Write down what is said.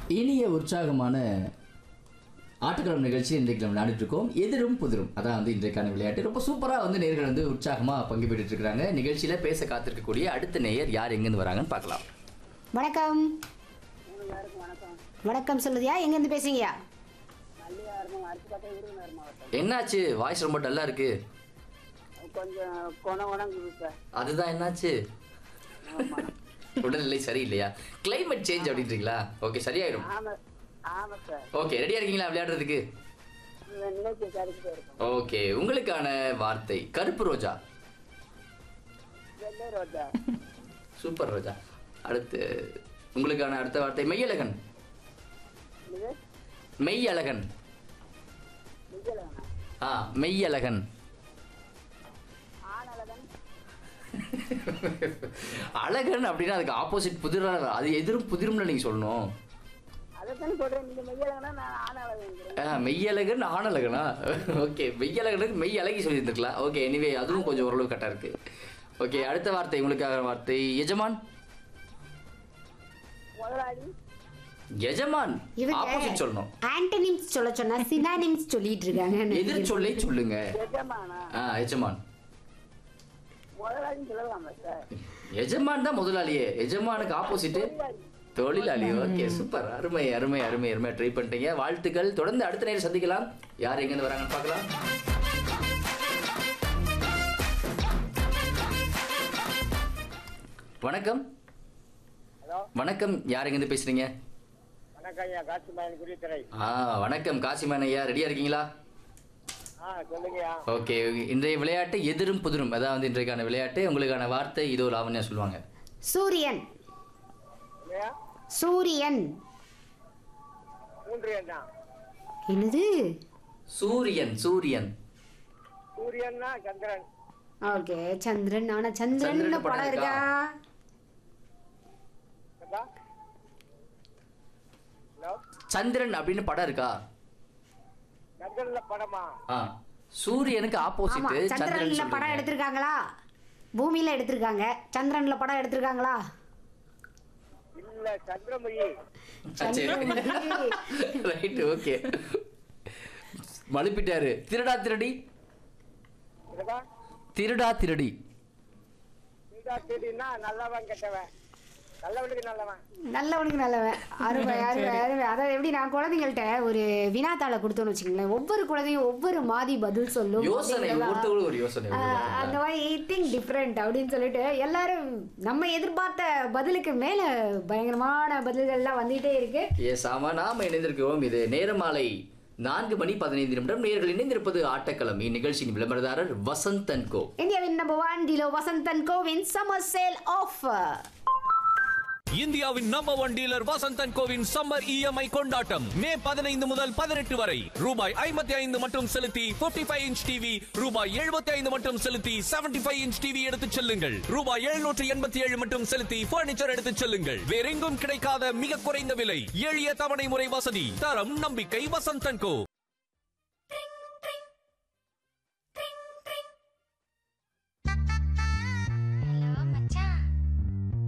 இனிய உற்சாகமான ஆட்டுக்களம் நிகழ்ச்சி இன்றைக்கு நம்ம விளையாடிட்டு இருக்கோம் எதிரும் புதிரும் அதான் வந்து இன்றைக்கான விளையாட்டு ரொம்ப சூப்பராக வந்து நேர்கள் வந்து உற்சாகமாக பங்கு பெற்றுட்டு இருக்காங்க நிகழ்ச்சியில பேச காத்திருக்கக்கூடிய அடுத்த நேயர் யார் எங்கேருந்து வராங்கன்னு பார்க்கலாம் வணக்கம் வணக்கம் சொல்லுதியா எங்கேருந்து பேசுறீங்கயா என்னாச்சு வாய்ஸ் ரொம்ப டல்லா இருக்கு கொஞ்சம் குணம் உணங்குது சார் அதுதான் என்னாச்சு உடல்நிலை சரியில்லையா கிளைமேட் சேஞ்ச் அப்படின்றீங்களா ஓகே சரியாயிடும் ஆமா ஆமா சார் ஓகே ரெடியா இருக்கீங்களா விளையாடுறதுக்கு இந்த நிலைக்கு சரிக்கிட்டே இருக்கும் ஓகே உங்களுக்கான வார்த்தை கருப்பு ரோஜா வெள்ளை ரோஜா சூப்பர் ரோஜா அடுத்து உங்களுக்கான அடுத்த வார்த்தை மெய்யழகன் இது மெய்யழகன் விஜயலகனா ஆ மெய்யழகன் ஆனழகன் அழகன் அப்படின்னா அதுக்கு ஆப்போசிட் புதிரா அது எதிரும் புதிரும்னு நீங்க சொல்லணும் அதைத்தானே சொல்றேன் நீங்க மெய்யழகனா நான் ஆனழகன் ஆ, மெய்யழகன் ஆணழகனா ஓகே மெய்யழகனுக்கு மெய் அழகி சொல்லியிருந்துருக்கலாம் ஓகே எனிவே அதுவும் கொஞ்சம் ஓரளவு கரெக்டாக இருக்கு ஓகே அடுத்த வார்த்தை உங்களுக்காக வார்த்தை எஜமான் முதலாளி எஜமான் இவங்க ஆப்போசிட் சொல்லணும் ஆன்டனிம்ஸ் சொல்ல சொன்னா சினானிம்ஸ் சொல்லிட்டு இருக்காங்க எதிர் சொல்லை சொல்லுங்க எஜமானா ஆ எஜமான் முதலாளின்னு சொல்லலாமா சார் எஜமான் தான் முதலாளியே எஜமானுக்கு ஆப்போசிட் தொழிலாளி ஓகே சூப்பர் அருமை அருமை அருமை அருமை ட்ரை பண்ணிட்டீங்க வாழ்த்துக்கள் தொடர்ந்து அடுத்த நேரம் சந்திக்கலாம் யார் எங்கேருந்து வராங்கன்னு பார்க்கலாம் வணக்கம் ஹலோ வணக்கம் யார் எங்கேருந்து பேசுறீங்க வணக்கம் ஐயா காட்சி மயன் குடித்துறை ஆ வணக்கம் காசிமான் ஐயா ரெடியா இருக்கீங்களா ஆ சொல்லுங்கய்யா ஓகே இன்றைய விளையாட்டு எதிரும் புதிரும் அதான் வந்து இன்றைக்கான விளையாட்டு உங்களுக்கான வார்த்தை இதோ லாவண்யா சொல்லுவாங்க சூரியன் இல்லையா சூரியன் மூன்று தான் என்னது சூரியன் சூரியன் சூரியன்னா சந்திரன் ஓகே சந்திரன் ஆனா சந்திரன் சந்திரன் படம் படம் இருக்கா இருக்கா? ஹலோ சந்திரன் அப்படின்னு படம் இருக்கா சந்திரன்ல படமா ஆ சூரியனுக்கு ஆமா ஆப்போசிட் சந்திரன் சந்திரன்ல படம் சொல்றீங்க. எடுத்திருக்காங்களா பூமியில எடுத்திருக்காங்க சந்திரன்ல படம் எடுத்திருக்காங்களா இல்ல சந்திரமுகி சந்திரன் ரைட் ஓகே மழுப்பிட்டாரு திருடா திருடி இருக்கா திருடா திருடி நீதா தேடினா நல்லவன் கெட்டவன் நல்லவனுக்கு நல்லவன் நல்லவனுக்கு நல்லவன் அருமை அருமை அருமை அதாவது எப்படி நான் குழந்தைங்கள்ட்ட ஒரு வினாத்தாளை கொடுத்தோன்னு வச்சுங்களேன் ஒவ்வொரு குழந்தையும் ஒவ்வொரு மாதிரி பதில் சொல்லும் யோசனை அப்படிங்கிறதெல்லாம். ஒவ்வொருத்தவங்களும் ஒரு யோசனை ஆஹ், அந்த மாதிரி திங்க் டிஃப்ரெண்ட் அப்படின்னு சொல்லிட்டு எல்லாரும் நம்ம எதிர்பார்த்த பதிலுக்கு மேல பயங்கரமான பதில்கள்லாம் வந்துகிட்டே இருக்கு எஸ் ஆமா நாம இணைந்திருக்கிறோம் இது நேரமாலை நான்கு மணி பதினைந்து நிமிடம் நேர்கள் இணைந்திருப்பது ஆட்டக்களம் இந்நிகழ்ச்சியின் விளம்பரதாரர் வசந்தன் கோ இந்தியாவின் நம்பர் ஒன் டிலோ வசந்தன் கோவின் சம்மர் சேல் ஆஃபர் இந்தியாவின் நம்பர் ஒன் டீலர் வசந்தன் கோவின் சம்மர் இஎம்ஐ கொண்டாட்டம் மே பதினைந்து முதல் பதினெட்டு வரை ரூபாய் ஐம்பத்தி ஐந்து மட்டும் செலுத்தி 55 ஃபைவ் இன்ச் டிவி ரூபாய் எழுபத்தி ஐந்து மட்டும் செலுத்தி 75 ஃபைவ் இன்ச் டிவி எடுத்துச் செல்லுங்கள் ரூபாய் எழுநூற்று எண்பத்தி ஏழு மட்டும் செலுத்தி பர்னிச்சர் எடுத்துச் செல்லுங்கள் வேறெங்கும் கிடைக்காத மிக குறைந்த விலை எளிய தவணை முறை வசதி தரம் நம்பிக்கை வசந்தன் கோ